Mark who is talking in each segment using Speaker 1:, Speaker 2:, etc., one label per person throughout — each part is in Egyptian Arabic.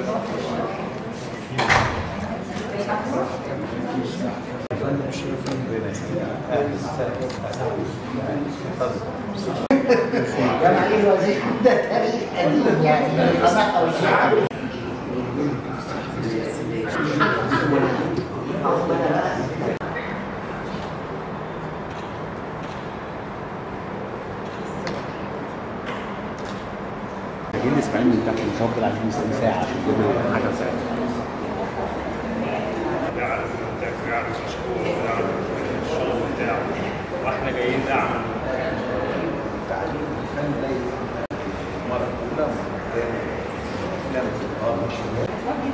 Speaker 1: جمال الوزير ده تاريخ قديم يعني من القضاء والشعب
Speaker 2: محتاجين اسماعيل من تحت المفضل عشان يستنى ساعه عشان يجيبوا حاجه ساعه
Speaker 3: يعرف انت يعرف مشكور يعرف الشغل بتاعه واحنا جايين نعمل
Speaker 4: تعليم الفن لا يتم مرة أولى ومرة ثانية أفلام القرآن والشباب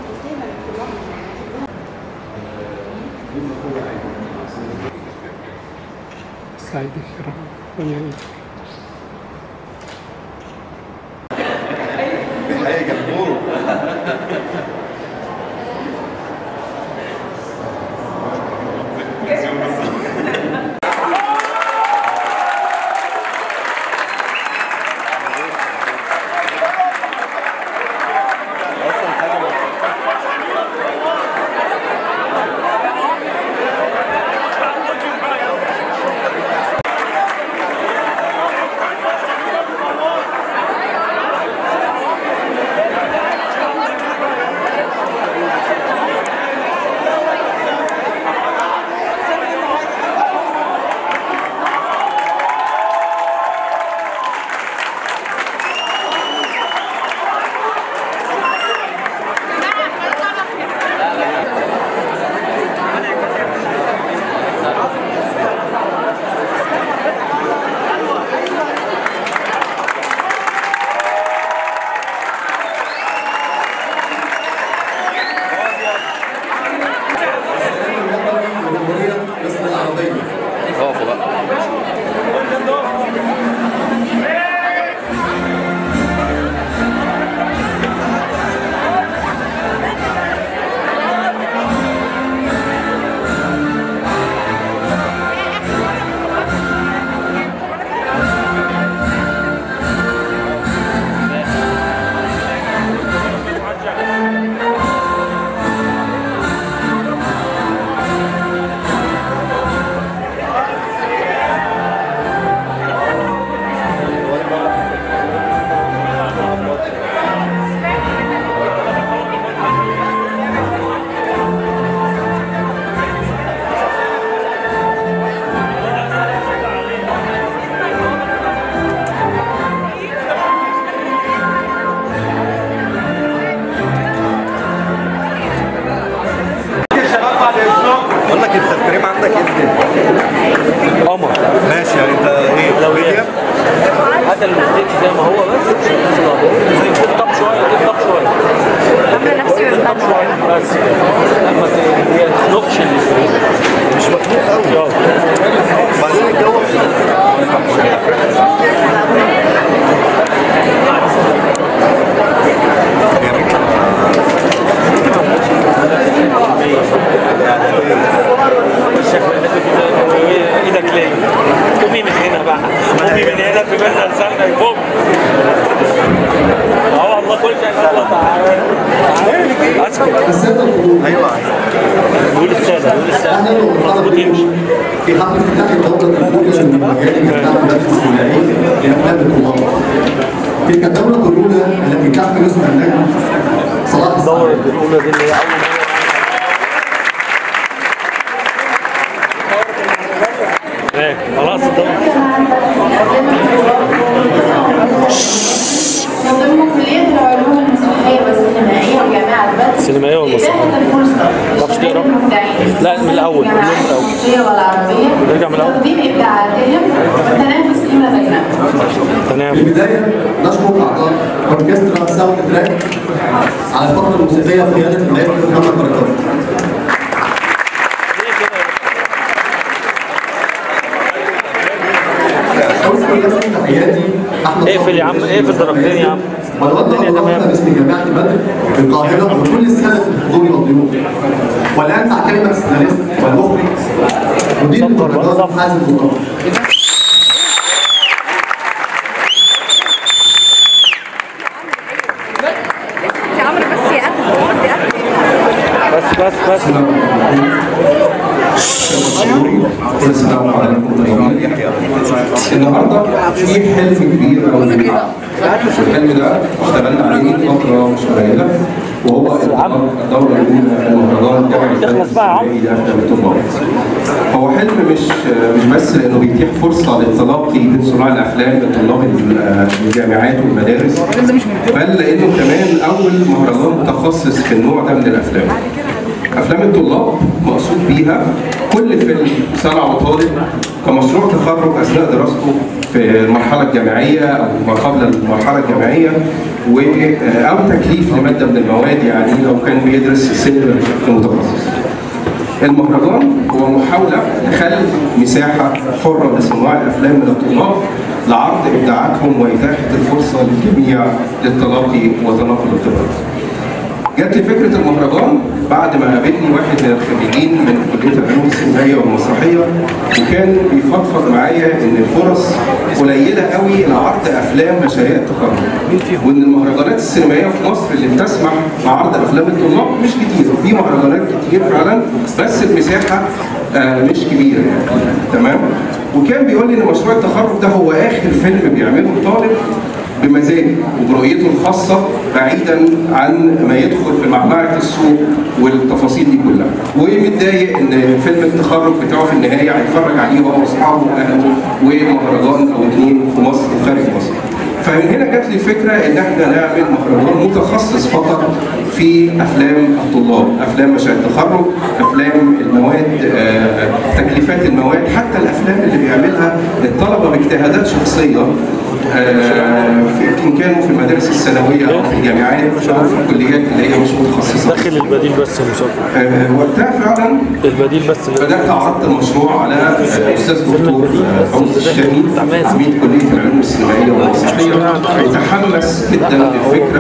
Speaker 4: بما هو عين
Speaker 5: سعيد الكرام ربنا يعينك
Speaker 4: بحياة جمهوره
Speaker 6: جمهورية مصر العربية
Speaker 2: اقفوا بقى
Speaker 4: بقول لك انت الكريم عندك ايه؟
Speaker 2: قمر
Speaker 4: ماشي يعني انت ايه؟ لو ميديم؟
Speaker 2: هات الستيك زي ما هو بس عشان الناس اللي قدام. تضغط شويه تضغط شويه
Speaker 7: عامله نفسي بالبدله
Speaker 2: بس لما ت- هي تنقش الستيك
Speaker 4: مش مخنوق قوي بعدين الجو
Speaker 3: الشكل ده كده ايدك ليه قومي من هنا بقى قومي من هنا في بالنا لساننا يفك اه والله كل شيء يلا تعالى تعالى اسكت
Speaker 6: السادة الحضور
Speaker 4: ايوه
Speaker 3: قول الساده قول الساده
Speaker 6: أهلا ومرحبا بكم في حفل افتتاح الدورة الأولى من مجال إفتتاح المنافس الثنائي لأفلام الطلاب. تلك الدورة الأولى التي تحمل اسم النجم صلاح
Speaker 2: الدورة
Speaker 6: السعيد
Speaker 2: الأولى دي اللي هي أول مرة
Speaker 3: هناك خلاص الدورة
Speaker 7: من ضمن كلية العلوم المسرحية والسينمائية وجامعة بدر
Speaker 3: السينمائية والمسرحية.
Speaker 7: إتاحة الفرصة
Speaker 3: تعرفش تقرا؟
Speaker 7: للمبدعين
Speaker 3: لا، من الأول، من
Speaker 7: الجامعات
Speaker 3: الأول.
Speaker 7: المصرية والعربية
Speaker 3: نرجع من الأول.
Speaker 7: تقديم إبداعاتهم والتنافس فيما بينهم
Speaker 6: في
Speaker 3: تمام
Speaker 6: البداية نشكر أعضاء أوركسترا ساوند تراك على الفقرة الموسيقية بقيادة المايسترو محمد بركات. أوصل لكم تحياتي أحمد
Speaker 3: اقفل يا عم اقفل درجتين يا عم
Speaker 6: ونوضح
Speaker 3: الدنيا
Speaker 6: الله
Speaker 3: تمام
Speaker 6: باسم جامعة بدر بالقاهرة وكل السادة الحضور والضيوف. والآن مع كلمة السيناريست والمخرج مدير المهرجان حازم مصطفى.
Speaker 7: يا عمرو بس يا قد
Speaker 3: بس بس بس
Speaker 6: كل سنة وحضراتكم طيبين. النهارده في حلم كبير قوي الحلم ده اشتغلنا عليه فترة مش قليلة وهو انطلاق الدورة الأولى لمهرجان جامعة
Speaker 3: اخلص بقى يا عم.
Speaker 6: لأفلام الطلاب. هو حلم مش مش بس لانه بيتيح فرصه للتلقي من صناع الافلام لطلاب ال- الجامعات والمدارس بل لانه كمان اول مهرجان متخصص في النوع ده من الافلام. افلام الطلاب مقصود بيها كل فيلم صنعه طالب كمشروع تخرج اثناء دراسته في المرحله الجامعيه او ما قبل المرحله الجامعيه و او تكليف لماده من المواد يعني لو كان بيدرس سينما بشكل متخصص. المهرجان هو محاولة لخلق مساحة حرة لصناع الأفلام من الطلاب لعرض إبداعاتهم وإتاحة الفرصة للجميع للتلاقي وتناقل الخبرات. جات لي فكرة المهرجان بعد ما قابلني واحد من الخريجين من كلية العلوم السينمائية والمسرحية وكان بيفضفض معايا إن الفرص قليلة قوي لعرض أفلام مشاريع التخرج وإن المهرجانات السينمائية في مصر اللي بتسمح بعرض أفلام الطلاب مش كتير وفي مهرجانات كتير فعلا بس المساحة آه، مش كبيرة يعني تمام وكان بيقول لي إن مشروع التخرج ده هو آخر فيلم بيعمله الطالب بمزاجه وبرؤيته الخاصة بعيدا عن ما يدخل في معمعة السوق والتفاصيل دي كلها ومتضايق ان فيلم التخرج بتاعه في النهاية هيتفرج عليه هو واصحابه واهله ومهرجان او اتنين في مصر وخارج مصر فمن هنا جات لي الفكرة ان احنا نعمل مهرجان متخصص فقط في افلام الطلاب افلام مشاهد التخرج افلام المواد آه، تكليفات المواد حتى الافلام اللي بيعملها الطلبة باجتهادات شخصية آه، في- ان كانوا في المدارس الثانويه او في الجامعات او في الكليات اللي هي مش متخصصه
Speaker 3: داخل البديل بس يا مصطفى
Speaker 6: آه، وقتها فعلا
Speaker 3: البديل بس اللي
Speaker 6: بدات عرضت المشروع على آه، استاذ دكتور آه، فوزي الشامي عميد كليه العلوم السينمائيه والمسرحيه تحمس جدا للفكره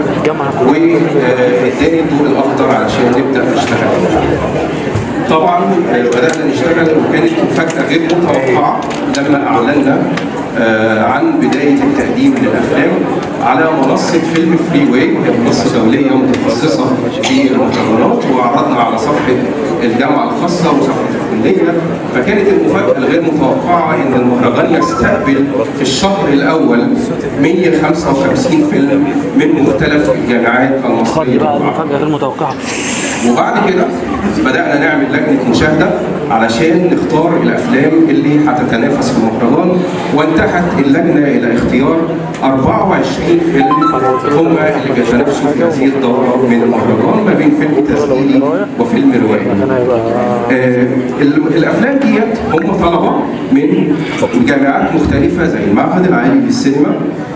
Speaker 6: واداني الضوء الاخضر علشان نبدا نشتغل فيها. طبعا آه، بدانا نشتغل وكانت مفاجاه غير متوقعه لما اعلنا آه، عن بدايه التقديم للافلام على منصه فيلم فري واي وهي منصه دوليه متخصصه في المهرجانات وعرضنا على صفحه الجامعه الخاصه وصفحه الكليه فكانت المفاجاه الغير متوقعه ان المهرجان يستقبل في الشهر الاول 155 فيلم من مختلف الجامعات
Speaker 3: خد
Speaker 6: المصريه
Speaker 3: بقى
Speaker 6: والعربية.
Speaker 3: المفاجأة غير متوقعة
Speaker 6: وبعد كده بدأنا نعمل لجنة مشاهدة علشان نختار الأفلام اللي هتتنافس في المهرجان وانتهت اللجنة إلى اختيار 24 فيلم هم اللي بيتنافسوا في هذه الدورة من المهرجان ما بين فيلم تسجيلي وفيلم روائي. آه، ال- الافلام ديت هم طلبه من جامعات مختلفه زي المعهد العالي للسينما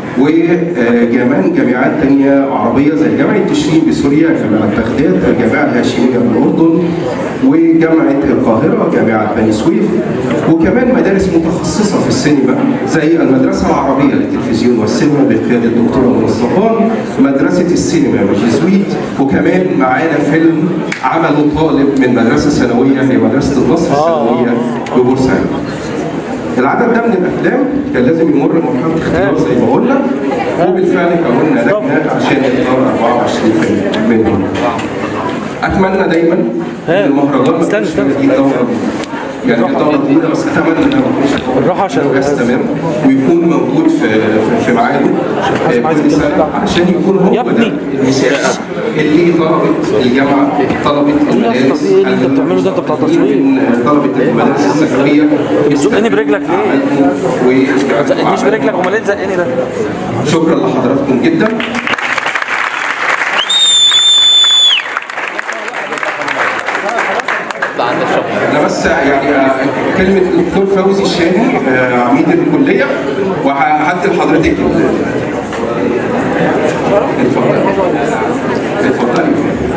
Speaker 6: وكمان جامعات تانية عربية زي جامعة تشرين بسوريا، جامعة بغداد، الجامعة الهاشمية بالأردن، وجامعة القاهرة، جامعة بني سويف، وكمان مدارس متخصصة في السينما زي المدرسة العربية للتلفزيون والسينما بقيادة الدكتورة منى الصفان، مدرسة السينما بالجزويت، وكمان معانا فيلم عمله طالب من مدرسة ثانوية هي مدرسة النصر الثانوية ببورسعيد. العدد ده من الافلام كان لازم يمر مرحله اختيار زي ما قلنا وبالفعل كونا لجنه عشان نختار 24 فيلم منهم. اتمنى دايما ان المهرجان ما
Speaker 3: استنى،
Speaker 6: تكونش
Speaker 3: استنى.
Speaker 6: دي دوره يعني الدوره طويله بس اتمنى انها ما تكونش
Speaker 3: بالراحة عشان-
Speaker 6: إنه يستمر ويكون موجود في في, في ميعاده آه، كل سنه عشان يكون هو
Speaker 3: يا
Speaker 6: ده
Speaker 3: ابني.
Speaker 6: المساحه اللي طلبت الجامعه طلبت المدارس
Speaker 3: إيه اللي أنت بتعمله ده؟ أنت بتاع تصوير.
Speaker 6: من طلبه المدارس الثانويه
Speaker 3: بتزقني برجلك ليه؟ ما تزقنيش برجلك امال ايه تزقني ده؟
Speaker 6: شكرا لحضراتكم جدا انا بس يعني آه، كلمه الدكتور فوزي الشامي آه، عميد الكليه وهعدي لحضرتك اتفضلي اتفضلي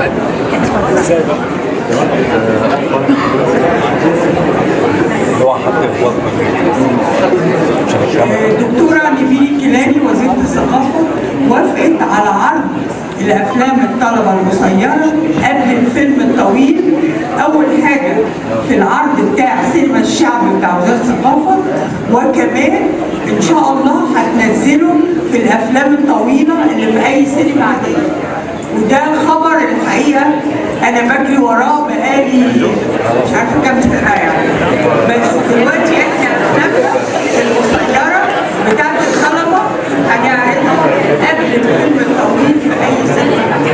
Speaker 8: الدكتورة نيفين كيلاني وزيرة الثقافة وافقت على عرض الأفلام الطلبة القصيرة قبل الفيلم الطويل أول حاجة في العرض بتاع سينما الشعب بتاع وزارة الثقافة وكمان إن شاء الله هتنزله في الأفلام الطويلة اللي في أي سينما عادية وده خبر الحقيقة انا بجري وراه بقالي مش عارفه كام سنه يعني بس دلوقتي احنا افلامنا القصيره بتاعت الطلبه هنعرضها قبل الفيلم الطويل في اي سنه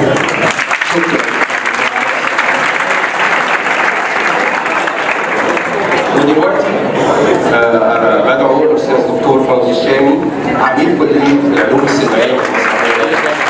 Speaker 6: ودلوقتي آه، انا بدعو الاستاذ دكتور فوزي الشامي عميد كليه العلوم السينمائيه والمسرحيه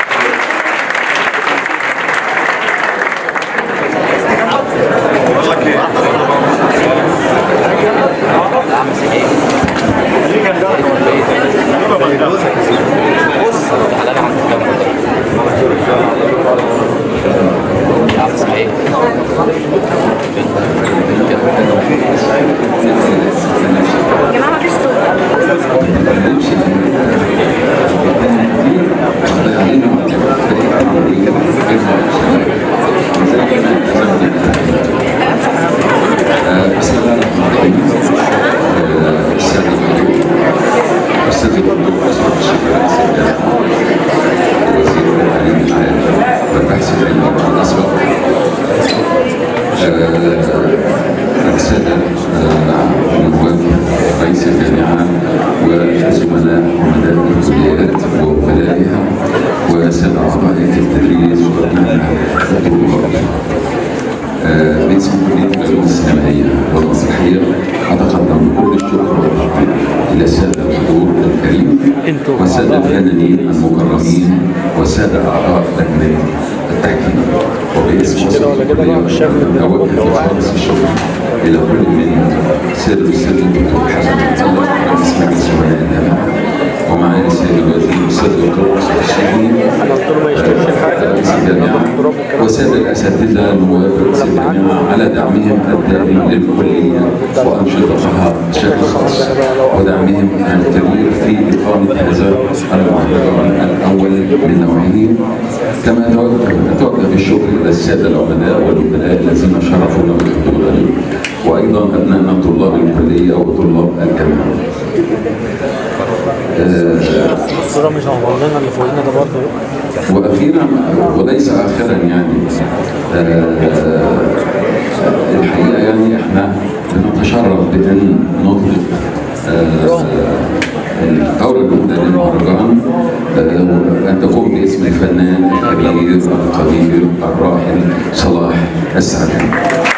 Speaker 9: بسم الله الرحمن الرحيم آه، السادة الحضور الأستاذ الدكتور أشرف الشيخ السيد وزير التعليم العالي والبحث العلمي بالمناسبة آه، السادة آه، نواب رئيس الجامعة وزملاء عمداء الكليات ووكلائها وسادة أعضاء هيئة التدريس وأبناء الطلاب آه، باسم كلية العلوم السينمائية والمسرحية أتقدم بكل الشكر والتقدير إلى السادة الحضور الكريم والسادة الفنانين المكرمين والسادة أعضاء لجنة التحكيم وباسم أسرة الكلية أوجه خالص الشكر إلى كل من سيد الأستاذ الدكتور حسن الله رئيس مجلس أمناء الجامعة ومعالي السيد الوزير الأستاذ الدكتور مصطفى الشهيد رئيس الجامعة وسادة الأساتذة نواب رئيس الجامعة على دعمهم الدائم للكلية وأنشطتها بشكل خاص ودعمهم الكبير في إقامة هذا المهرجان الأول من نوعه كما أتوجه أتوجه بالشكر إلى السادة العملاء والوكلاء الذين شرفونا بالحضور وأيضا أبنائنا طلاب الكلية وطلاب الجامعة. آه،
Speaker 2: الصورة مش هنقول لنا اللي فوقنا ده برضه
Speaker 9: واخيرا وليس اخرا يعني آه، الحقيقه يعني احنا بنتشرف بان نطلق آه، الدورة الأولى للمهرجان آه، أن تكون باسم الفنان الكبير القدير الراحل صلاح السعداني.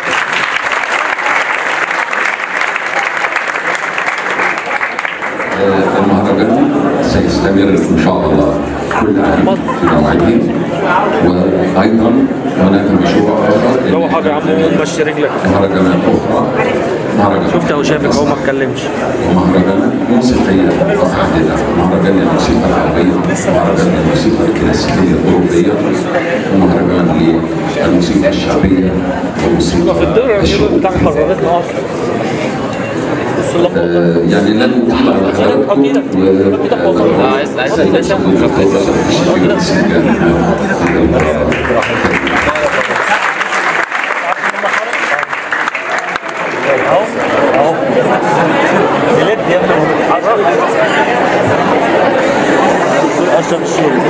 Speaker 9: آه، المهرجان سيستمر ان شاء الله كل عام في نوعه وايضا هناك مشروع اخر
Speaker 2: هو حاجة يا عم مشي رجلك
Speaker 9: مهرجانات اخرى مهرجانات
Speaker 2: شفت اهو شافك اهو ما اتكلمش
Speaker 9: ومهرجانات موسيقيه متعدده مهرجان للموسيقى العربيه مهرجان للموسيقى الكلاسيكيه الاوروبيه ومهرجان للموسيقى الشعبيه والموسيقى
Speaker 2: في الدورة
Speaker 9: الشعبيه
Speaker 2: بتاع حضرتنا اصلا بص اللمبة
Speaker 9: آه، يعني لن نطلع على حضراتكم و
Speaker 2: عايز- عايز- عايز- اهو اهو بلد يا ابني ما بتتحرك اشرف الشوري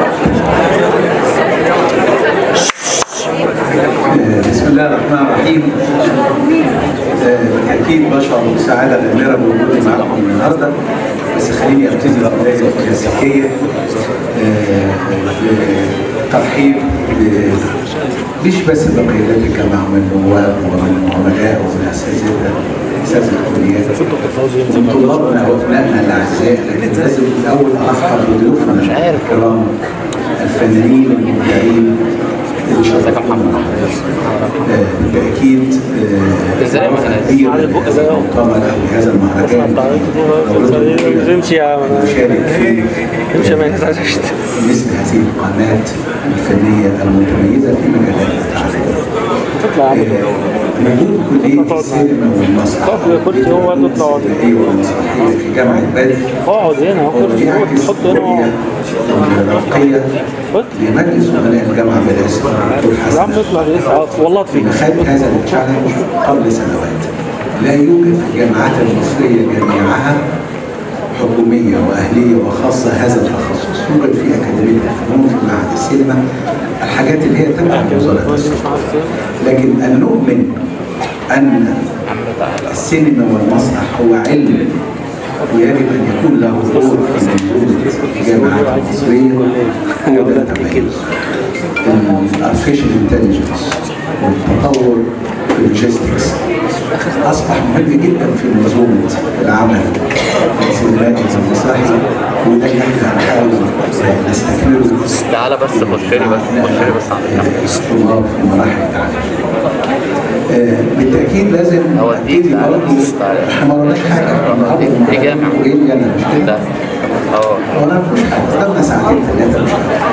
Speaker 4: بسم الله الرحمن الرحيم آه، بالتأكيد بشعر بسعادة غامرة بوجودي معكم النهاردة بس خليني ابتدي بالبداية الكلاسيكية آه، بالترحيب ب- مش بس بقيادات الجامعة من النواب ومن العملاء ومن الأساتذة أساتذة الكليات ومن طلابنا وأبنائنا الأعزاء لكن لازم الأول أرحب بضيوفنا الكرام الفنانين المبدعين اللي شرفونا آه، بالتأكيد آه، شرف كبير لهذا المؤتمر أو لهذا المهرجان
Speaker 2: امشي يا عم
Speaker 4: نشارك فيه
Speaker 2: امشي ما ينفعش
Speaker 4: مثل هذه القامات الفنية المتميزة في مجالات التعليم.
Speaker 2: تطلع
Speaker 4: آه، وجود كلية السينما والمسرح
Speaker 2: كرسي هو برضه اطلع
Speaker 4: السينمائية والمسرحية في جامعة بدر
Speaker 2: اقعد هنا اهو كرسي هو
Speaker 4: يعكس
Speaker 2: تحط هنا
Speaker 4: الرؤية
Speaker 2: اقعد.
Speaker 4: الراقية لمجلس أمناء الجامعة برئاسة الدكتور
Speaker 2: يا عم
Speaker 4: حسن
Speaker 2: اطلع لسه والله
Speaker 4: في
Speaker 2: فيك
Speaker 4: مخاد هذا التشالنج قبل سنوات لا يوجد في الجامعات المصرية جميعها حكومية وأهلية وخاصة هذا التخصص صورت في اكاديميه الفنون في معهد السينما الحاجات اللي هي تبع وزاره الثقافه لكن ان نؤمن ان السينما والمسرح هو علم ويجب ان يكون له دور في منظومه الجامعات المصريه هو ده التميز الارتفيشال انتليجنس والتطور في اللوجيستكس اصبح مهم جدا في منظومه العمل السينمائي والمسرحي وده اللي احنا هنحاول نستكمله
Speaker 2: تعالى بس خش لي بس خش لي بس على
Speaker 4: الطلاب في مراحل التعليم. آه، بالتاكيد لازم ابتدي برضه احنا ما وراناش حاجه النهارده
Speaker 2: دي جامع.
Speaker 4: جاي لي انا مش كده؟
Speaker 2: ده اه
Speaker 4: ولا مش حاجه قدامنا ساعتين ثلاثه مش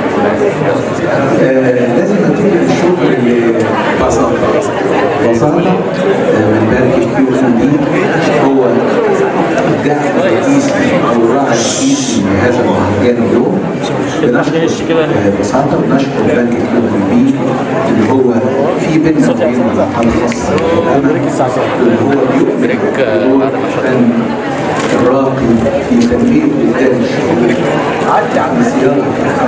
Speaker 4: آه لازم ابتدي بالشغل ببساطه ببساطه آه، من بارك كيو دي هو الدعم الرئيسي او الراعي الرئيسي لهذا المهرجان اليوم بنشكر آه، ببساطه بنشكر بنك كيو بي اللي هو في بيننا وبين مرحله خاصه بالامل اللي هو بيؤمن بدور الفن الراقي في تنميه بلدان الشعوب عن زياره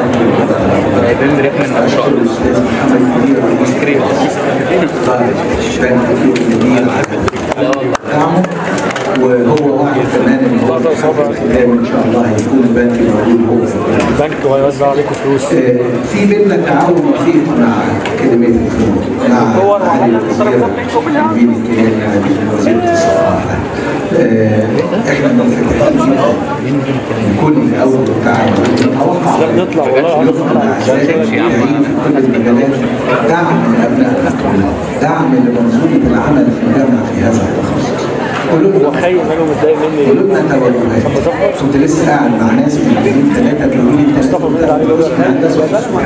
Speaker 2: جايبين بريك من
Speaker 4: اشكر الاستاذ محمد منير رئيس قائد بنك كيو منير على دعمه وهو وعد كمان ان هو في الحفل الختامي ان شاء الله هيكون البنك موجود هو
Speaker 3: البنك وهيوزع عليكم فلوس
Speaker 4: آه، في بيننا تعاون وثيق مع اكاديميه الفنون مع معالي الوزير نبيل الكياني على وزيره الثقافه آه، احنا منفتحين جدا لكل اول تعاون نتوقع
Speaker 3: نطلع والله
Speaker 4: نطلع مع ذلك مبدعين في كل المجالات دعم لابناء الطلاب دعم لمنظومه العمل في الجامعه في هذا التخصص قلوبنا
Speaker 3: خايف انا متضايق مني
Speaker 4: قلوبنا توجهات كنت لسه قاعد مع ناس من اثنين ثلاثه بيقولوا لي انت لازم هندسه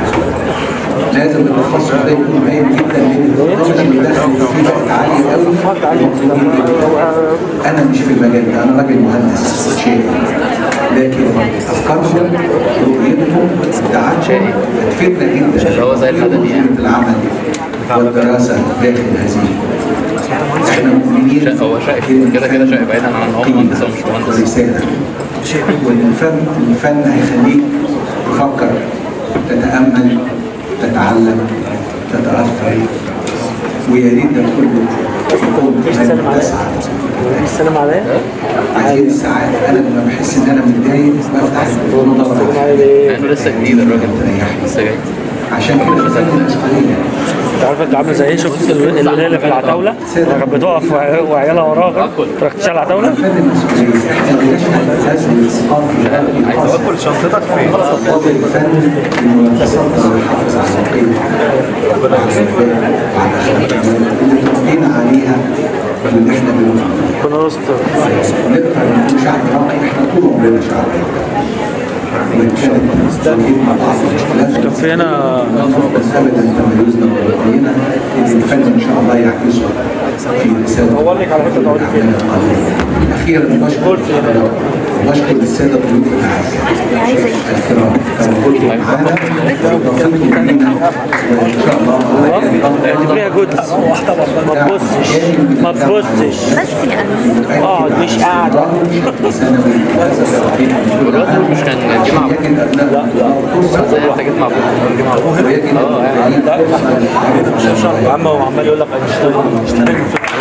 Speaker 4: لازم التخصص ده يكون مهم جدا لان الطلبه اللي دخلت فيه بقت عاليه قوي مطلوبين جدا انا مش في المجال ده انا راجل مهندس شيء لكن افكارهم رؤيتهم ابداعاتهم هتفيدنا جدا
Speaker 2: اللي هو زي الحدث دي يعني.
Speaker 4: في العمل والدراسه داخل هذه احنا مؤمنين
Speaker 2: شقة هو شقة كده كده شقة بعيدا عن ان هو مهندس او مش مهندس
Speaker 4: رسالة وإن الفن الفن هيخليك تفكر تتأمل تتعلم تتأثر ويا ريت ده كله يكون كمان تسعد
Speaker 3: السلام عليكم
Speaker 4: عايزين السعادة أنا لما بحس إن أنا متضايق بفتح التليفون وأدور على حاجة
Speaker 2: يعني لسه جديد الراجل
Speaker 4: تريحني
Speaker 2: لسه جاي
Speaker 4: عشان كده الفن مسؤولية
Speaker 3: انت عارف انت عامل زي ايه شفت الوليه اللي في العتاوله كانت بتقف وعي- وعيالها وراها تروح تشيل العتاوله
Speaker 4: الفن مسؤولية احنا بنشهد الأزمة الثقافي عايز أقول شنطتك فين؟ فاضل الفن إنه يتصدر ويحافظ على القيم وعلى الأداب وعلى الأخلاق اللي تربينا عليها واللي احنا بنقول
Speaker 3: ربنا يستر
Speaker 4: نقدر نكون شعب راقي احنا طول عمرنا شعب راقي وإن كانت تواجهنا بعض المشكلات
Speaker 3: كان في هنا
Speaker 4: ابدا تميزنا ورقينا ان الفن ان شاء الله يعكسه في رساله
Speaker 3: هقول لك على حته تقعدي فيها
Speaker 4: اخيرا بشكر بشكر الساده الضيوف الاعزاء الكرام كما قلت معانا وضيفتم لينا وان شاء الله
Speaker 3: اعتبريها جودز ما تبصش ما تبصش
Speaker 7: بس يعني
Speaker 3: اقعد مش قاعد
Speaker 4: ثانوي
Speaker 2: الواد مش كان جه مع ابوه
Speaker 4: يجب ابناء فرصه
Speaker 2: زي انت جيت مع ابوه جه مع ابوه
Speaker 4: ويجب ان فرصه
Speaker 3: يا عم هو عمال يقول لك هنشتغل هنشتغل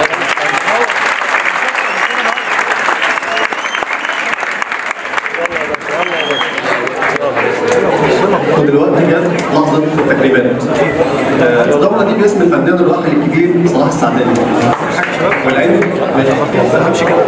Speaker 10: ودلوقتي جت لحظه التكريمات. آه، الدوره دي باسم الفنان الراحل الكبير صلاح السعداني. والعلم همشي كده.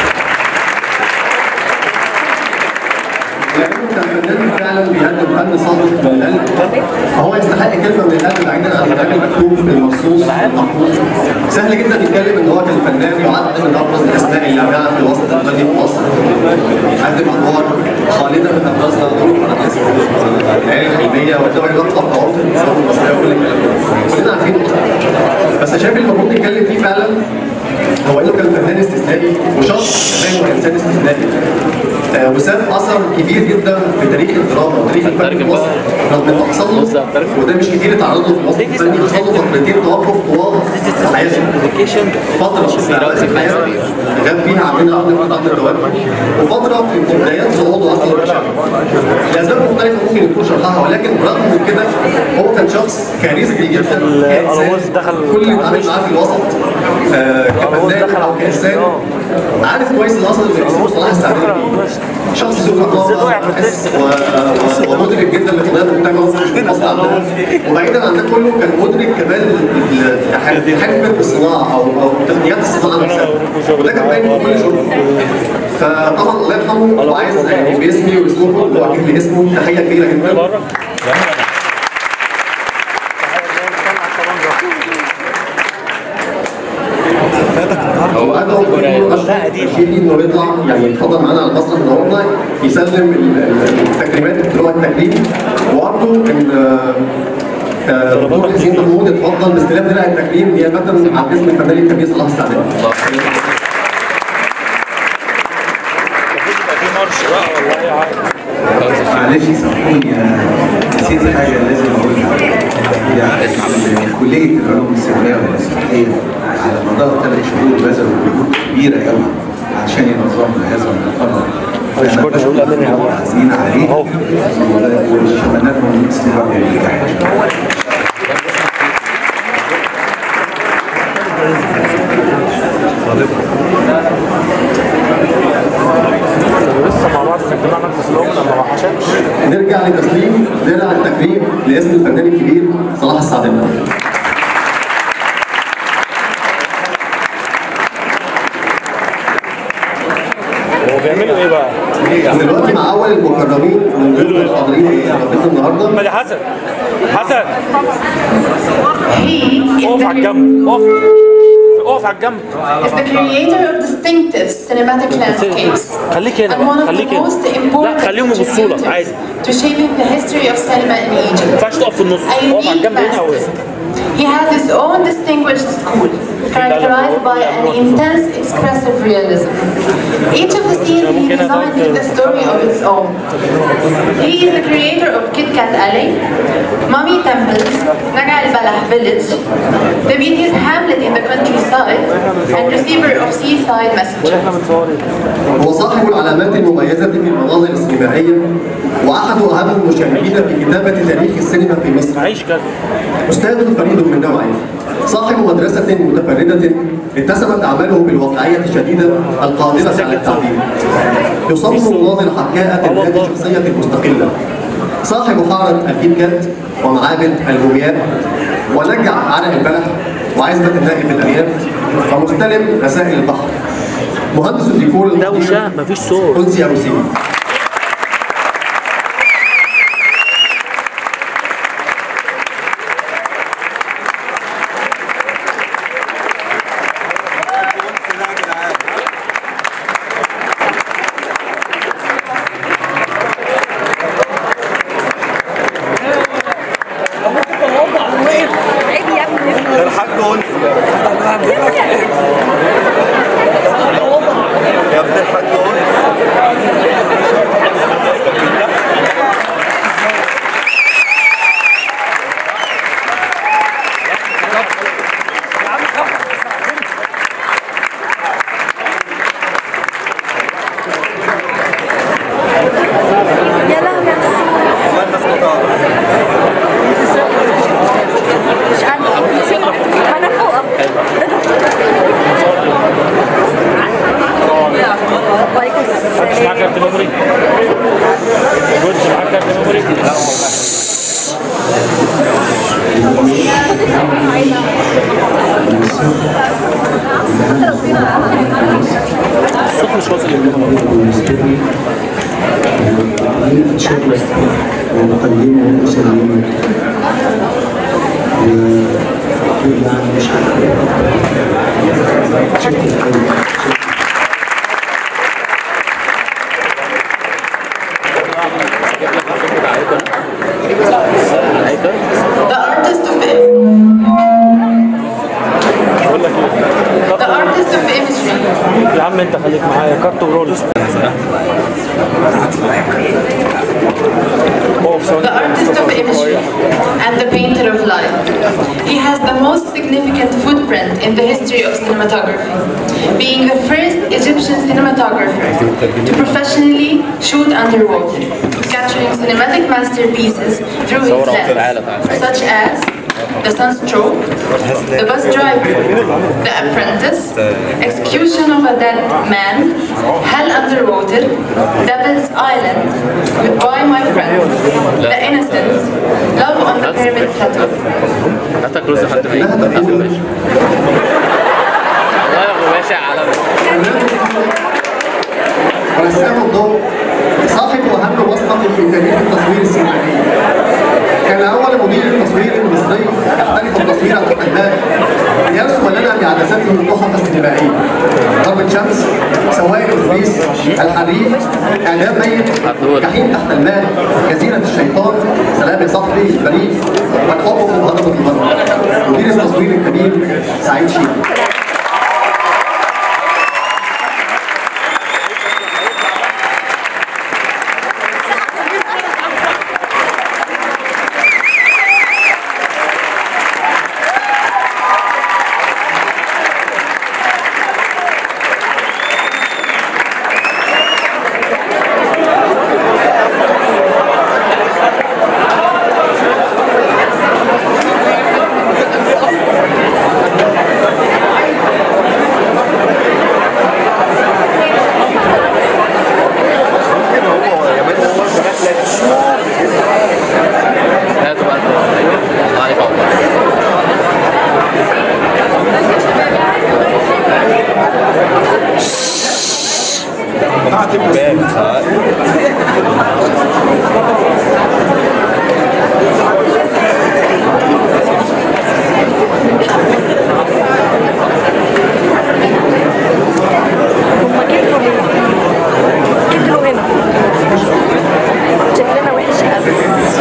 Speaker 10: العلم كان فنان فعلا بيقدم فن صادق من القلب فهو يستحق كلمه من القلب بعيدا عن الكلام المكتوب المرصوص المحفوظ سهل جدا نتكلم ان هو كان فنان يعد من ابرز الاسماء اللامعه في الوسط الفني في مصر قدم ادوار خالده من ابرزها دور فرنسا العيله الحلميه والدور يلقب بعرف الانسان المصريه وكل الكلام ده كلنا عارفين بس شايف اللي المفروض نتكلم فيه فعلا هو انه كان فنان استثنائي وشخص كمان هو انسان استثنائي آه، وساب اثر كبير جدا في تاريخ الدراما وتاريخ الفن في مصر رغم انه حصل له وده مش كتير اتعرض له في الوسط الفني حصل له فترتين توقف طوال حياته فتره في الحياه غاب فيها عندنا ارض في ارض الدوام وفتره في بدايات صعوده اصلا الشعب لاسباب مختلفه ممكن يكون شرحها ولكن رغم من كده هو كان شخص كاريزمي جدا كإنسان كل اللي اتعامل معاه في الوسط آه، كفنان او كانسان عارف كويس الاصل اللي بيسموه صلاح السعداني شخص ذو ثقافه وحس و- و- ومدرك جدا لقضايا المجتمع مش مصر عندنا وبعيدا عن ده كله كان مدرك كمان ل- ل- حكمه الصناعه او او تقنيات الصناعه نفسها وده كان باين في كل شغله فطبعا الله يرحمه وعايز يعني باسمي واسمه كله واكد لي اسمه تحيه كبيره جدا هو انا كل اشرف شيلي انه يطلع يعني يتفضل معانا على المسرح النهارده يسلم ال- ال- التكريمات اللي هو التكريم وارجو ان آه، آه، دكتور حسين محمود اتفضل باستلام درع التكريم نيابه عن اسم الفنان الكبير صلاح السعداني.
Speaker 4: معلش سامحوني انا نسيت حاجه لازم اقولها يعني كليه العلوم السينمائيه والمسرحيه على مدار ثلاث شهور بذلوا جهود كبيره قوي عشان ينظموا هذا المؤتمر فانا بشكر عازمين عليه واتمنى لهم استمرار والنجاح
Speaker 3: لسه مع بعض في اجتماع مجلس الامه ما وحشكش
Speaker 10: نرجع لتسليم درع التكريم لاسم الفنان الكبير صلاح السعداني.
Speaker 3: هو بيعملوا ايه بقى؟
Speaker 10: دلوقتي مع اول المكرمين من ضمن الحاضرين في حفلتنا النهارده
Speaker 3: احمد يا حسن حسن
Speaker 7: He is
Speaker 3: اقف على
Speaker 7: the,
Speaker 3: الجنب اقف اقف على الجنب
Speaker 7: is the creator of distinctive cinematic landscapes
Speaker 3: خليك
Speaker 7: and
Speaker 3: هنا
Speaker 7: one of the
Speaker 3: خليك هنا
Speaker 7: most
Speaker 3: لا
Speaker 7: important
Speaker 3: خليهم يبصوا لك عادي
Speaker 7: contributors to shaping the history of cinema in
Speaker 3: ما
Speaker 7: Egypt.
Speaker 3: ينفعش تقف في النص
Speaker 7: A
Speaker 3: اقف على
Speaker 7: unique
Speaker 3: الجنب هنا او هنا
Speaker 7: master. He has his own distinguished school, characterized by an intense expressive realism. Each of the scenes he designed is a story of its own. He is the creator of Kit Kat Alley, Mummy Temples, Naga al-Balah Village, the beauty's Hamlet in the countryside, and receiver of Seaside Messages.
Speaker 10: هو صاحب العلامات المميزة في المناظر السينمائية وأحد أهم المشاركين في كتابة تاريخ السينما في مصر.
Speaker 3: عيش كده.
Speaker 10: أستاذ فريد من نوعه. صاحب مدرسة متفردة اتسمت أعماله بالواقعية الشديدة القادرة على التعبير. يصمم مناظر حكاءة ذات شخصية مستقلة. صاحب حارة الكيت كات ومعابد المومياء ونجع عرق البلح وعزبة النائب في الأرياف ومستلم رسائل البحر. مهندس الديكور
Speaker 3: دوشة مفيش صوت
Speaker 10: أنسي أبو سيف
Speaker 11: الحاج انس يا ابن الحاج انس
Speaker 12: يا لهوي
Speaker 11: والله الناس مطارة
Speaker 12: مش عارفه انا فوق وعليكم
Speaker 3: مش معاك كارت ميموري جودز معاك كارت ميموري لا الصوت مش واصل
Speaker 4: شكرا ونقدمه وسلمه يعني مش عارف شكرا قوي
Speaker 7: The artist of the artist of imagery
Speaker 3: يا عم انت خليك معايا كارت ورول
Speaker 7: the most significant footprint in the history of cinematography, being the first Egyptian cinematographer to professionally shoot underwater, capturing cinematic masterpieces through his lens, such as The Sunstroke, The Bus Driver, The Apprentice, Execution of a Dead Man, Hell Underwater, Devil's Island, Goodbye My Friend, The Innocent, Love on the Pyramid Plateau.
Speaker 2: هاتك رز حد بعيد هات باشا والله يا ابو باشا عالمي
Speaker 10: رسام الضوء صاحب واهم وصفه في تاريخ التصوير السينمائي كان اول مدير التصوير المصري يحترف التصوير تحت الباب ليرسم لنا بعدسته التحف السينمائيه ضربة شمس سوائل اتوبيس الحريف اعدام ميت جحيم تحت الماء جزيره الشيطان سلام يا صاحبي البريد والحب في هضبه البر مدير التصوير الكبير سعيد شيخ
Speaker 2: هاتوا بقى ايوه الله عليك والله
Speaker 12: هم كتروا هنا كتروا هنا شكلنا وحش قوي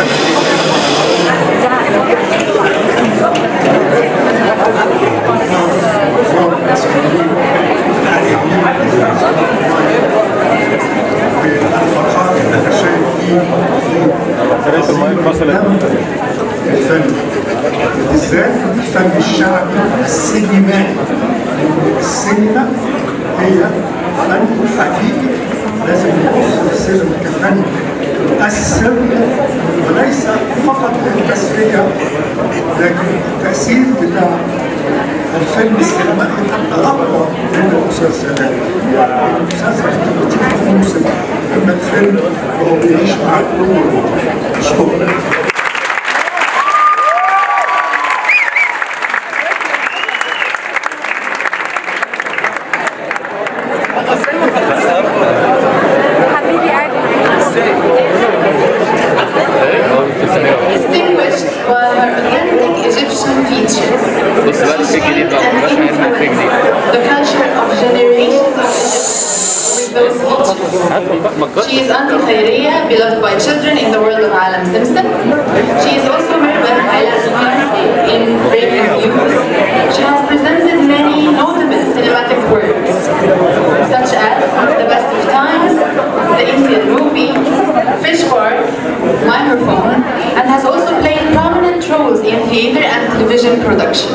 Speaker 13: الفرحات اللي انا شايف فيه الفن بالذات الفن الشعبي السينمائي السينما هي فن حقيقي لازم نبص للسينما كفن مؤثر وليس فقط للتسلية لكن التأثير بتاع الفيلم السينمائي حتى أقوى من المسلسلات المسلسل أنت بتشوف موسم أما الفيلم فهو بيعيش معاك طول الوقت شكرا
Speaker 12: حبيبي عادي
Speaker 7: Distinguished by her authentic Egyptian features,
Speaker 2: بص بقى الشيك الجديد بقى
Speaker 7: and
Speaker 2: مبقاش عايزنا في جديد
Speaker 7: influenced the culture of generations of Egyptians with those features.
Speaker 2: هاتهم بقى ما
Speaker 7: She is Auntie Khairia, beloved by children in the world of Alam Simpson. She is also Mirban Aila's fiancé in Breaking News. She has presented many notable cinematic works, such as The Best of Times, the Indian movie, Fish Bar, Microphone, and has also played prominent roles in theater and television production.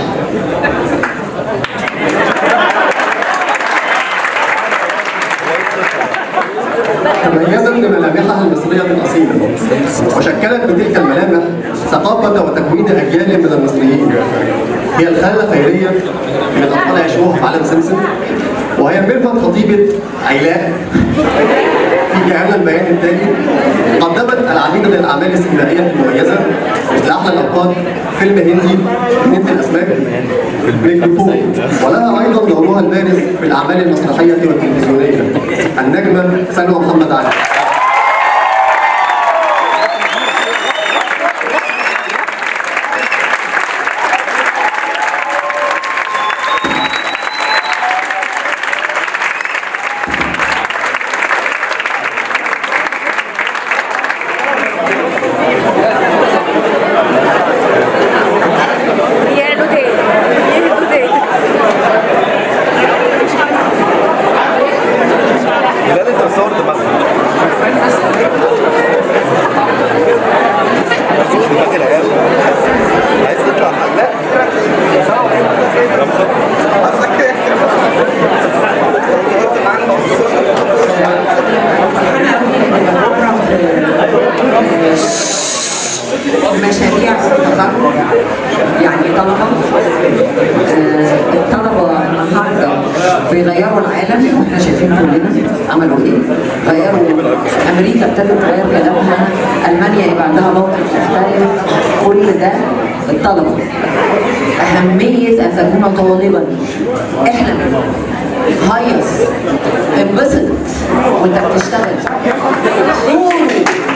Speaker 10: تميزت بملامحها المصرية الأصيلة وشكلت بتلك الملامح ثقافة وتكوين أجيال من المصريين هي الخالة خيرية من أطفال عشوها في عالم سمسم وهي ميرفت خطيبة عيلاء في جهاز البيان التالي قدمت العديد من الأعمال السينمائية المميزة مثل أحلى الأوقات فيلم هندي بنت الأسماك ميكروفون ولها أيضا دورها البارز في الأعمال المسرحية والتلفزيونية النجمة سلوى محمد علي
Speaker 12: يعلوا تاني يهدوا تاني
Speaker 11: لا انت مصور دماغك
Speaker 14: الطلبة آه، الطلبة النهاردة بيغيروا العالم واحنا شايفين كلنا عملوا ايه غيروا امريكا ابتدت تغير كلامها المانيا يبقى عندها موقف مختلف كل ده الطلبة أهمية أن تكون طالبا احلم هيص انبسط وانت بتشتغل قول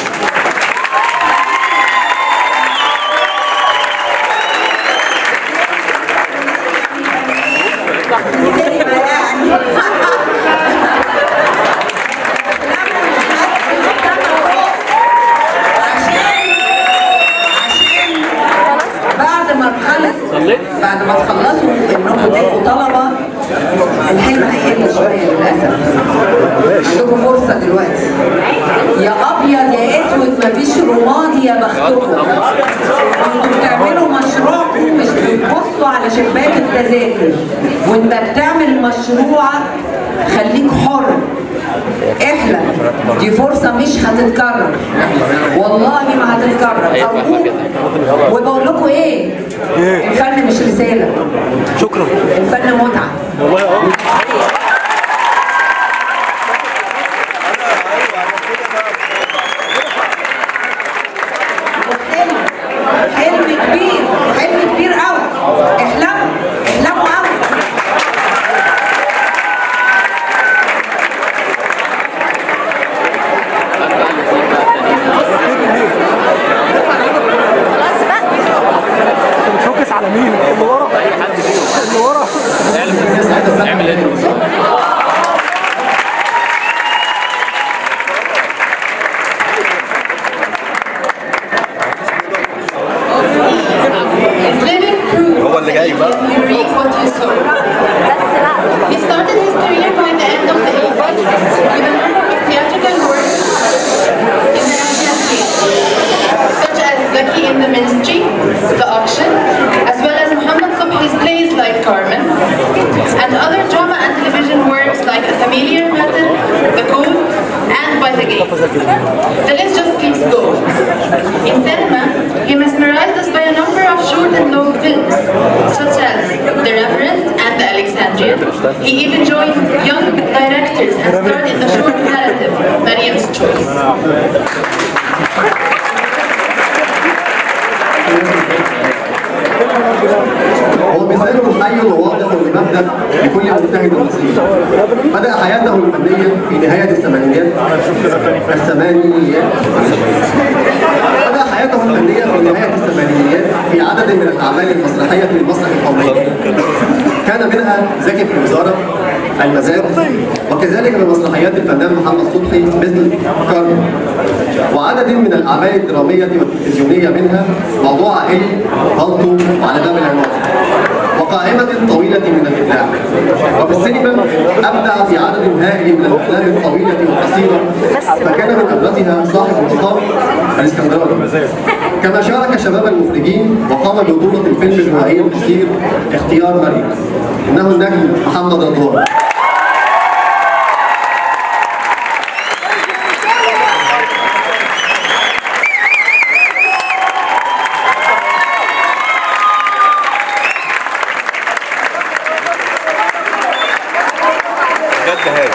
Speaker 14: بعد ما تخلص بعد ما تخلصوا انكم تبقوا طلبه الحلم هيقل شويه للاسف عندكم فرصه دلوقتي يا ابيض يا اسود مفيش رمادي يا بختكم انتوا بتعملوا مشروعكم مش بتبصوا على شباك التذاكر وانت بتعمل مشروعك خليك حر احلم دي فرصة مش هتتكرر والله ما هتتكرر أرجوك وبقول لكم ايه الفن مش رسالة
Speaker 3: شكرا
Speaker 14: الفن متعة
Speaker 3: والله اه
Speaker 14: حلم حلم كبير حلم كبير قوي احلموا احلموا قوي
Speaker 5: بتفوكس على مين؟ اللي ورا اللي ورا
Speaker 2: اعمل ايه
Speaker 7: Is living proof
Speaker 11: هو اللي جاي بقى
Speaker 7: you reap what you sow. He started his career by the end of the 80s with a number of theatrical works in the Asian scene, such as Zaki in the Ministry, The Auction, as well as Muhammad Subhi's plays like Carmen, and other drama and television works like A Familiar Matter, The Code, and By the Gate. The list just keeps going. In cinema, he mesmerized us by a number of short and long films, such as The Reverend and The Alexandrian. He even joined young directors and starred in the short narrative, Mariam's Choice.
Speaker 10: هو مثال محي وواضح لمبدا لكل مجتهد مصري بدا حياته الفنيه في نهايه الثمانينات الثمانينيات بدا حياته الفنيه في نهايه الثمانينيات في عدد من الاعمال المسرحيه في المسرح القومي كان منها زكي في الوزاره المزاد وكذلك من مسرحيات الفنان محمد صبحي مثل كارمن وعدد من الاعمال الدراميه والتلفزيونيه منها موضوع عائلي بالطو وعلى باب العماره وقائمة طويلة من الإبداع وفي السينما أبدع في عدد هائل من الأفلام الطويلة والقصيرة فكان من أبرزها صاحب المقام الإسكندراني كما شارك شباب المخرجين وقام ببطولة الفيلم الروائي القصير اختيار مريم إنه النجم محمد رضوان
Speaker 11: بجد هاي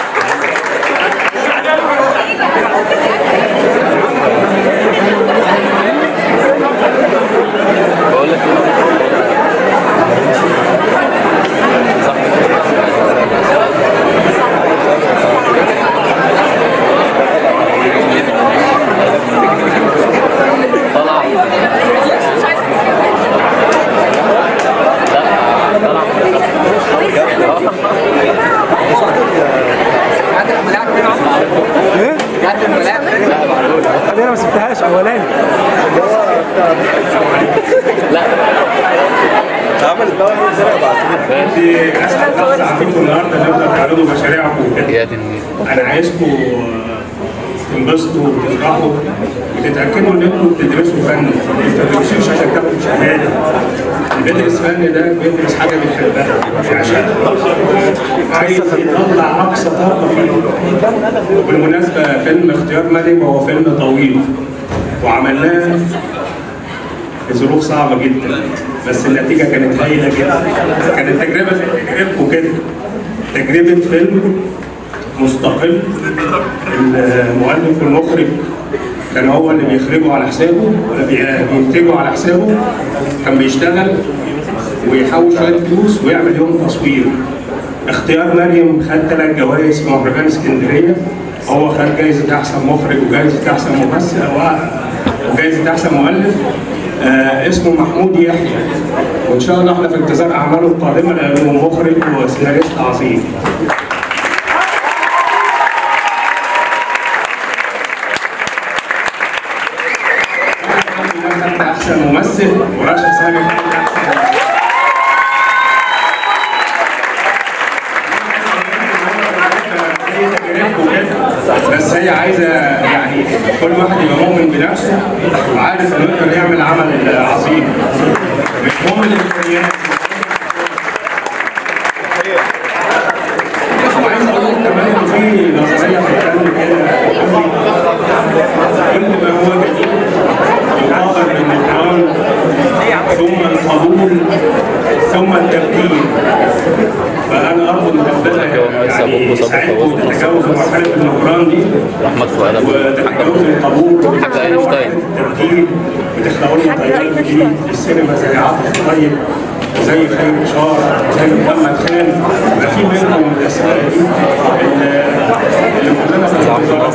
Speaker 2: بقول لك
Speaker 5: انا ما سبتهاش اولاني
Speaker 11: عملت بقى ايه زي ما بعتلك
Speaker 15: دي اسعد لحظه عندكم النهارده ان انتوا تعرضوا مشاريعكم وكده انا عايزكم تنبسطوا وتفرحوا وتتاكدوا ان انتوا بتدرسوا فن ما بتدرسوش عشان تاخدوا شهاده اللي بيدرس فن ده بيدرس حاجه بيحبها عشان عايز يطلع اقصى طاقه فيه وبالمناسبه فيلم اختيار مريم هو فيلم طويل وعملناه في ظروف صعبه جدا بس النتيجه كانت هايله جدا كانت تجربه زي تجربتكم كده تجربه فيلم مستقل المؤلف والمخرج كان هو اللي بيخرجه على حسابه ولا بي- بينتجه على حسابه كان بيشتغل ويحوش شويه فلوس ويعمل يوم تصوير اختيار مريم خد ثلاث جوائز في مهرجان اسكندريه هو خد جائزه احسن مخرج وجائزه احسن ممثل و- وجائزه احسن مؤلف آه اسمه محمود يحيى وان شاء الله احنا في انتظار اعماله القادمه لانه مخرج وسيناريست عظيم خدت احسن ممثل ورشا سامي خدت احسن بس هي عايزه يعني كل واحد يبقى مؤمن بنفسه وعارف انه يقدر يعمل عمل عظيم مش مهم الامكانيات وعايز اقول لك كمان ان في نظريه في الفن كده كل ما هو جديد يقابل بالنكران ثم القبول ثم التبديل فانا ارجو ان ربنا يعني يساعدكم وتتجاوزوا مرحله النكران دي
Speaker 2: احمد فؤاد
Speaker 15: وتتجاوزوا القبول
Speaker 2: حتى اينشتاين
Speaker 15: التبديل وتخلقوا لنا تيار جديد في السينما زي عاطف طيب زي خير بشار زي محمد خان ما في منهم الاسماء دي اللي اللي كلنا في انتظارها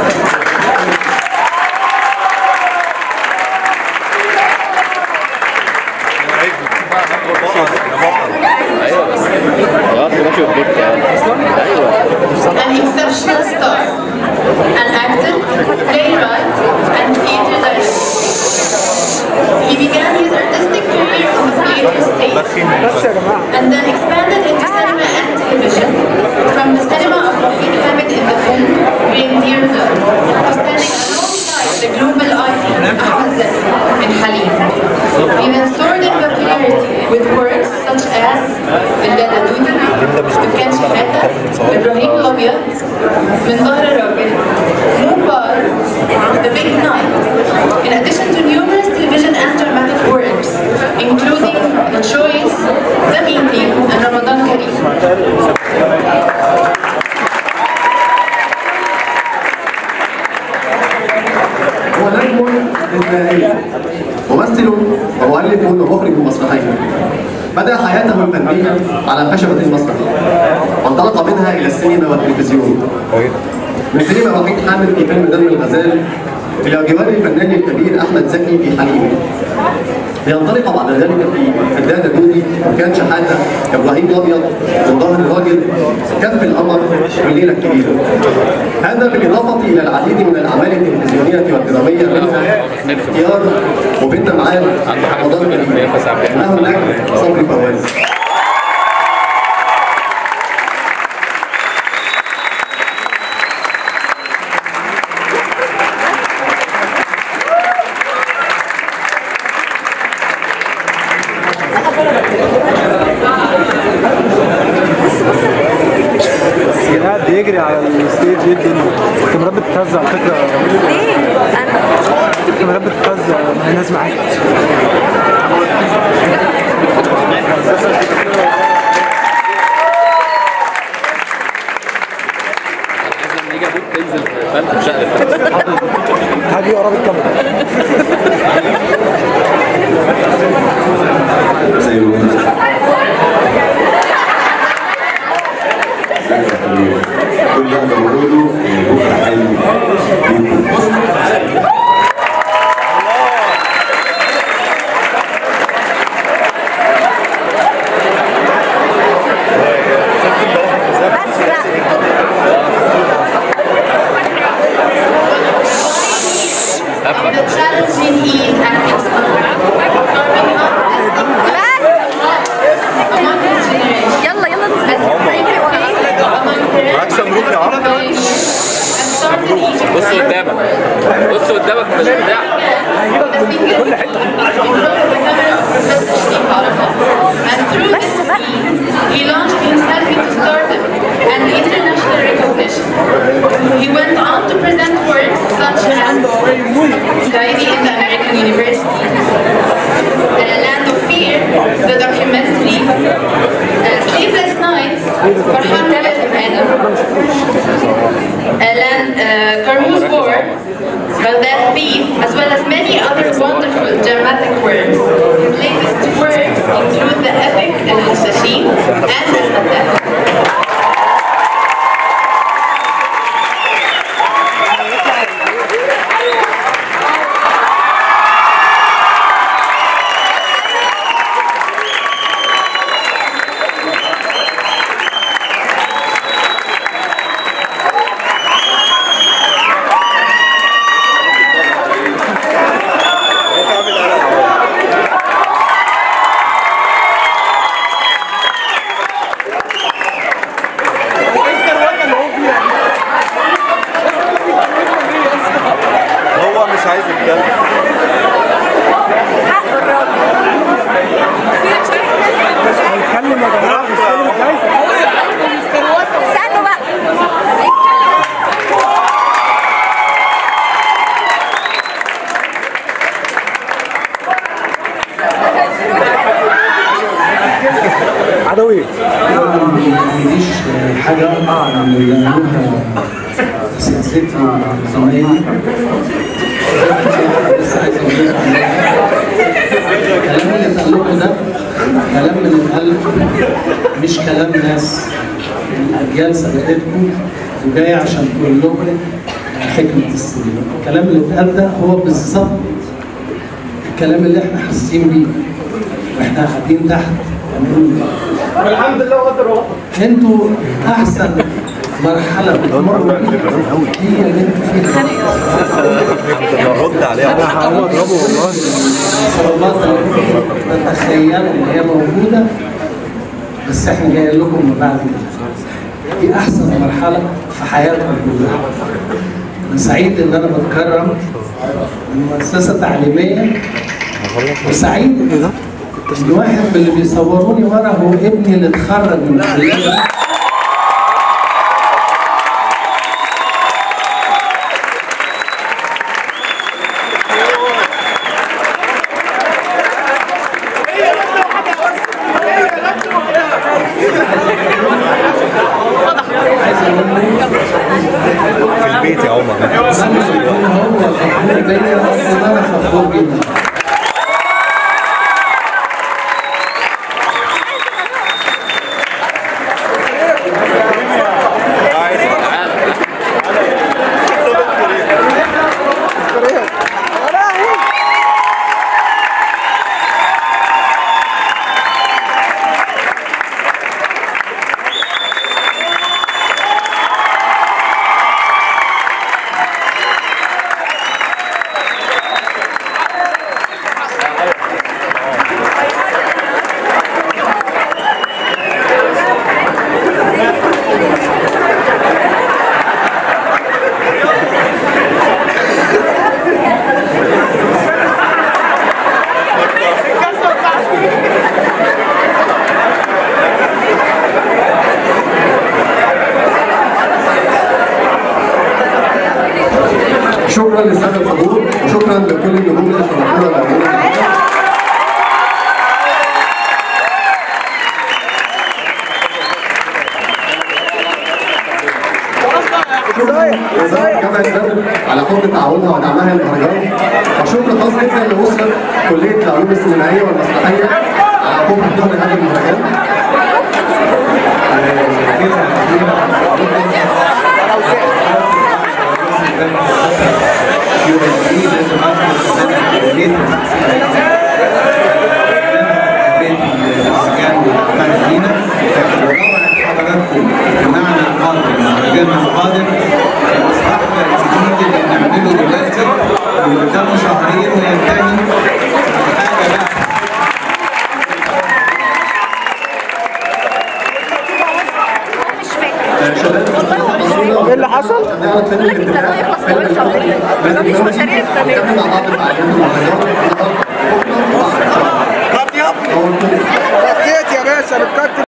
Speaker 2: ايوه بس خلاص ماشي وكبرت يعني ايوه
Speaker 7: An exceptional star, an actor, playwright, and theater director. He began his artistic career on the theater stage, and then expanded into cinema and television, from the cinema of Wahid Hamid in the film Reindeer Blood, to standing alongside the global icon Ahmed Zaki in Halim. He then soared in popularity with works such as الدادا دودي دكان شحاتة إبراهيم الأبيض من ظهر الراجل موبار The Big Night in addition to numerous television and dramatic works including The Choice, The Meeting and Ramadan Kareem.
Speaker 10: هو نجم إنتاجي ممثل ومؤلف ومخرج مسرحي بدأ حياته الفنية على خشبة المسرح وانطلق منها إلى السينما والتلفزيون من سينما وحيد حامد في فيلم دم الغزال إلى جوار الفنان الكبير أحمد زكي في حليم لينطلق بعد ذلك في الدادة دودي وكان شحاتة إبراهيم الأبيض من ظهر الراجل كف القمر والليلة الكبيرة هذا بالإضافة إلى العديد من الأعمال التلفزيونية والدرامية منها اختيار وبنت معاد رمضان كريم له النجم صبري فواز
Speaker 5: كان قاعد بيجري على الستيج جدا الكاميرات بتتهز على فكره
Speaker 12: ليه؟ انا
Speaker 5: الكاميرات بتتهز مع الناس معاك
Speaker 2: لما يجي ابوك تنزل فاهم تشقلب
Speaker 5: هاجي ورا الكاميرا
Speaker 16: زي ما قلت ازيك يا حبيبي كل اللي اقدر اقوله ان بكره حلم بيكون
Speaker 7: And the challenging is acting smart. Carving out this the documentary uh, Sleepless Nights فرحان لازم هذا Alan uh, Camus' War Baghdad Thief as well as many other wonderful dramatic works. His latest works include the epic Al-Hashashin and Al-Haddad.
Speaker 11: هو مش عايز يتكلم
Speaker 5: هنتكلم يا جماعه بنستلم الجايزه
Speaker 12: استنوا بقى
Speaker 5: عدوي
Speaker 4: ما عنديش حاجة من اللي قالوها سلسلتي زمايلي بس عايز أقول لك الكلام اللي اتقال لكم ده كلام من القلب مش كلام ناس من أجيال سبقتكم وجاي عشان تقول لكم حكمة السنين الكلام اللي اتقال ده هو بالظبط الكلام اللي احنا حاسين بيه واحنا قاعدين تحت بنقول
Speaker 5: الحمد لله وقدر وقدر
Speaker 4: انتوا احسن مرحله بتمروا بيها هي اللي انتوا فيها
Speaker 11: رد عليها
Speaker 4: انا هقوم اضربه والله الصعوبات اللي نتخيل ان هي موجوده بس احنا جايين لكم من بعد كده دي احسن مرحله في حياتكم كلها انا سعيد ان انا بتكرم من مؤسسه تعليميه وسعيد ان واحد من اللي بيصوروني ورا هو ابني اللي اتخرج من الكليه
Speaker 11: في البيت يا عمر
Speaker 4: هو فخور بيا اصل انا فخور جدا شكرا للساده الحضور وشكرا لكل النجوم اللي شرفونا الأولين. وزارة جامعة بدر على حب تعاونها ودعمها للمهرجان وشكر خاص جدا لأسرة كلية العلوم السينمائية والمسرحية على حب حضور هذا المهرجان
Speaker 17: اجتماعنا القادم مهرجاننا القادم مسرحنا الجديد اللي بنعمله دلوقتي واللي قدامه شهرين وينتهي حاجه بقى
Speaker 4: ايه اللي حصل؟
Speaker 12: مفيش مشاريع السنه
Speaker 4: مع بعض فعاليات المهرجان
Speaker 5: كتيت يا باشا بتكتب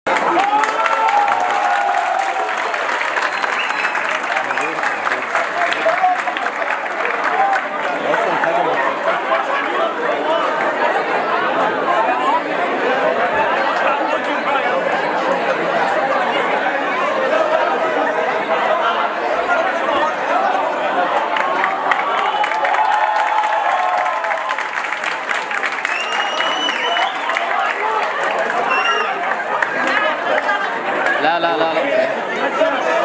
Speaker 2: لا لا لا لا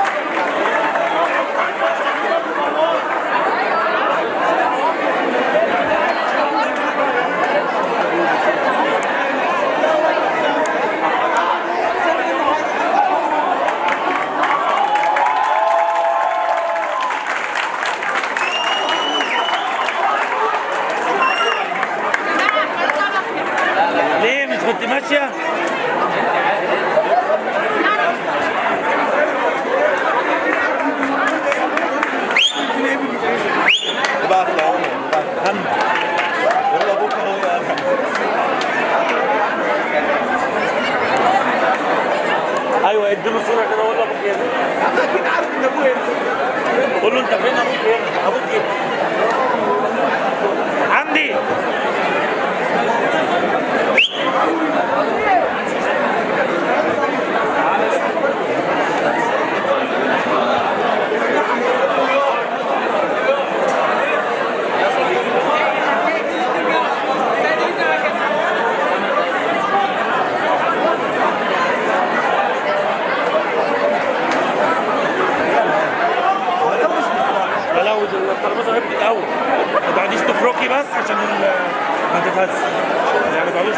Speaker 3: ليه مش كنت ماشيه؟
Speaker 11: ابعت لعمر يلا بكره هو
Speaker 3: ايوه اديله صوره كده وقول له ابوك هنا اكيد عارف ان ابوه هنا قول له انت فين ابوك هنا ابوك هنا عندي فلو الترابيزه وقفت الاول ما تقعديش تفركي بس عشان ال- ما تتهز يعني ما تقعديش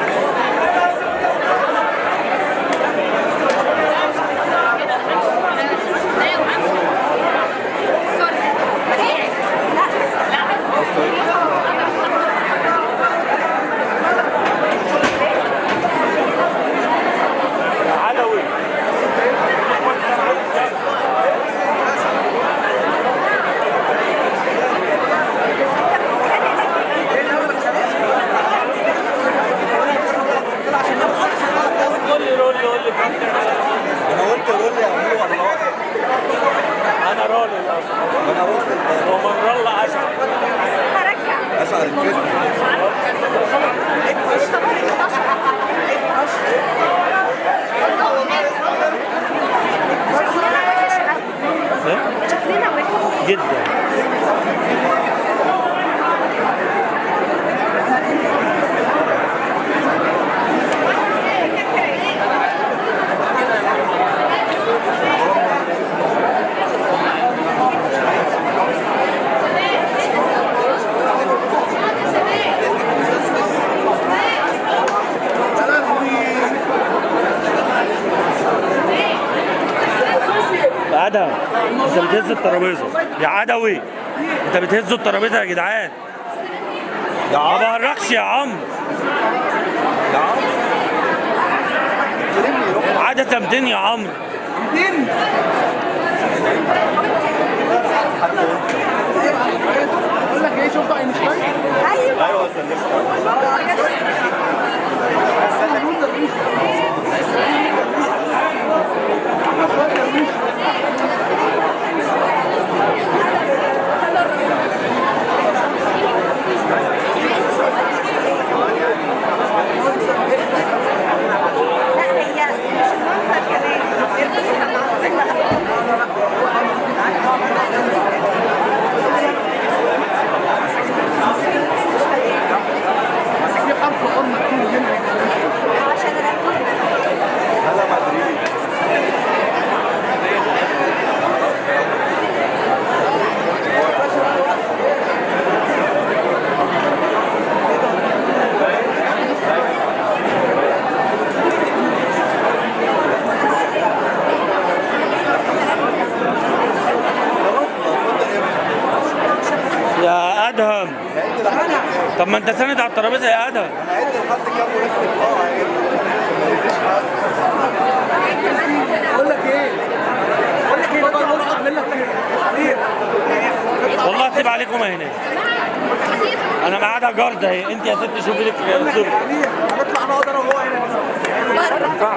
Speaker 3: علوي قول لي رولي قول لي
Speaker 11: انا قلت رولي اعمله ولا واحد
Speaker 3: انا رولي
Speaker 11: انا قلت
Speaker 3: ومن الله اشعر
Speaker 11: اشعر الكذب
Speaker 12: شكلنا وحش
Speaker 3: جدا يا ادهم انت بتهز الترابيزه يا عدوي انت بتهزوا الترابيزه يا جدعان ما بهرجش يا عم
Speaker 11: يا عم
Speaker 3: عدسه 200 يا عمرو
Speaker 12: بقول لك ايه شوف بقى اينشتاين ايوه
Speaker 11: ايوه سلمت
Speaker 12: لا هي مش المنظر كمان في حرف ام مكتوب هنا عشان
Speaker 11: انا مدريد
Speaker 3: يا ادهم طب ما انت ساند على الترابيزه يا ادهم
Speaker 11: انا عد لحد كام وقفت القاعه عد ما يجيش حد
Speaker 12: بقول لك ايه بقول لك ايه بقى بص اعمل لك ايه
Speaker 3: والله اسيب عليكم هنا انا قاعده جارده اهي انت يا ست شوفي لك صورة
Speaker 12: هنطلع نقعد انا وهو هنا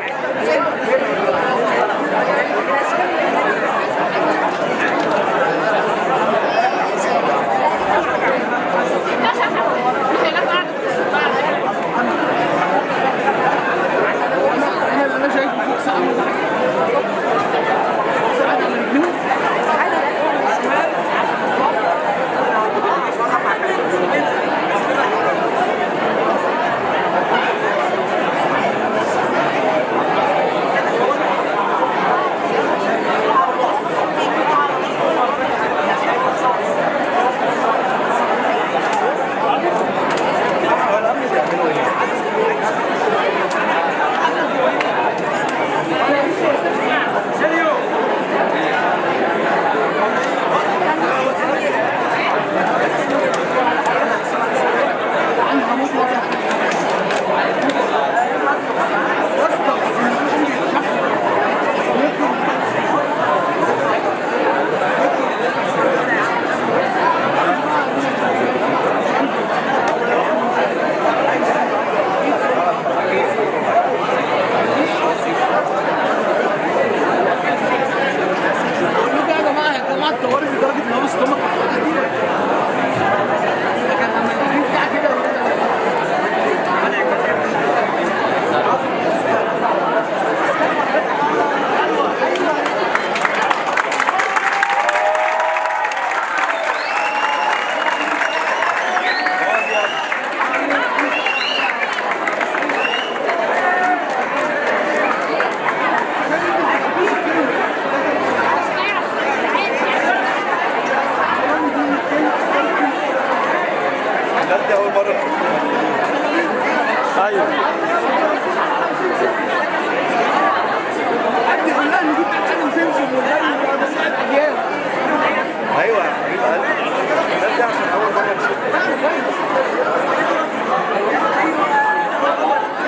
Speaker 12: انا اللي انا شايفه فوق ساعه عندي كلها اللي جبت اتكلم سمسم والنبي وبعد ساعات اجيال
Speaker 11: ايوه يا حبيب قلبي الناس دي عشان اول مره تشوف